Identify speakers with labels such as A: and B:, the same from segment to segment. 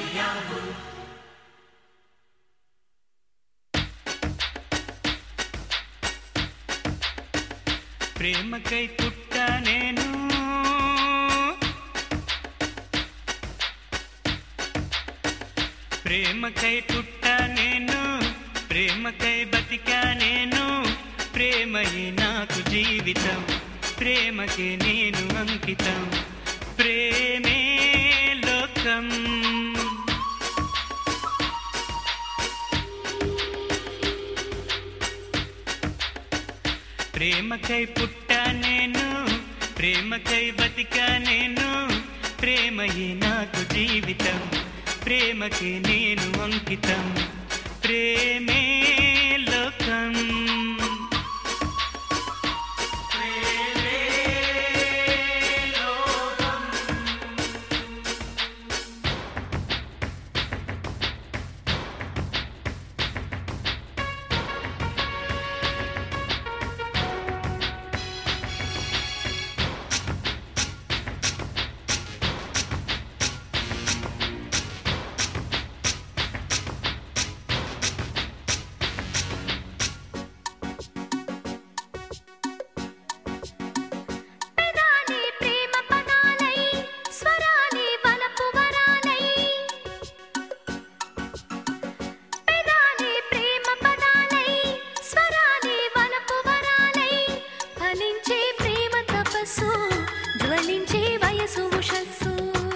A: ప్రేమకై పుట్ట నేను ప్రేమకై పుట్ట నేను ప్రేమకై బతికా నేను ప్రేమయే నాకు జీవితం ప్రేమకే నేను అంకితం ప్రేమే లోకం ప్రేమకై పుట్ట నేను ప్రేమకై బతికా నేను ప్రేమయే నాకు జీవితం ప్రేమకే నేను అంకితం ప్రేమే లోకం ప్రేమే లోకం.
B: పెదాలే ప్రేమ పదాలై స్వరాలే వలపు వరాలై పెదాలే ప్రేమ పదాలై స్వరాలే వలపు వరాలై ఫలించే ప్రేమ తపస్సు జ్వలించే వయసు ఉషస్సు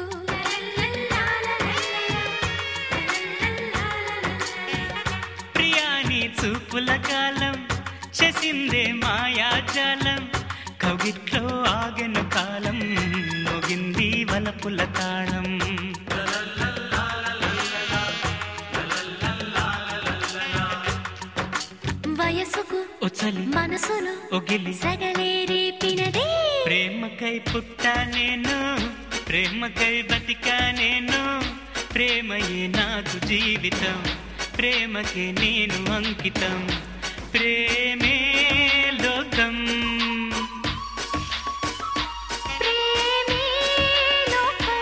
A: ప్రియాని చూపుల కాలం చేసిందే మాయాజాలం కవిట్లో ఆగెను కాలం మొగింది వలపుల తాళం
B: వయసుకు
A: ఒచలి
B: మనసును
A: ఒగిలి
B: సగలే రేపినదే
A: ప్రేమకై పుట్ట నేను ప్రేమకై బతికా నేను ప్రేమయే నాకు జీవితం ప్రేమకే నేను అంకితం ప్రేమే లోకం
B: ప్రేమే లోకం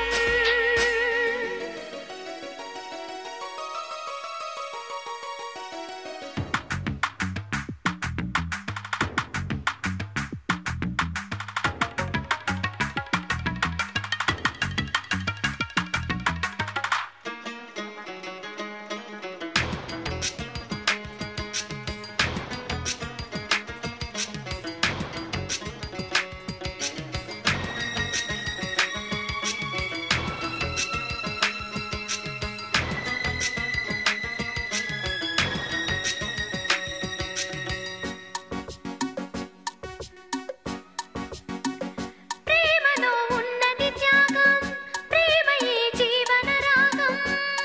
B: ప్రేమలో ఉన్నది త్యాగం ప్రేమయే జీవన రాగం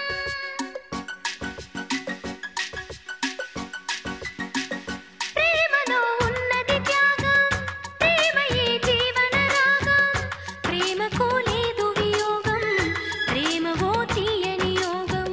B: ప్రేమలో ఉన్నది త్యాగం ప్రేమయే జీవన రాగం ప్రేమకు లేదు వియోగం ప్రేమవో తీయని యోగం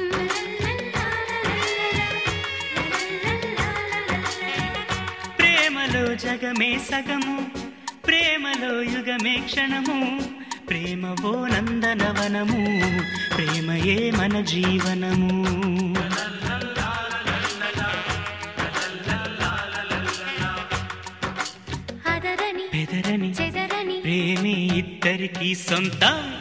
A: ప్రేమలో జగమే సగము ప్రేమలో యుగమే క్షణము ప్రేమవో నందనవనము ప్రేమయే మన జీవనము
B: అదరని
A: పెదరని
B: చెదరని
A: ప్రేమే ఇద్దరికి సొంతం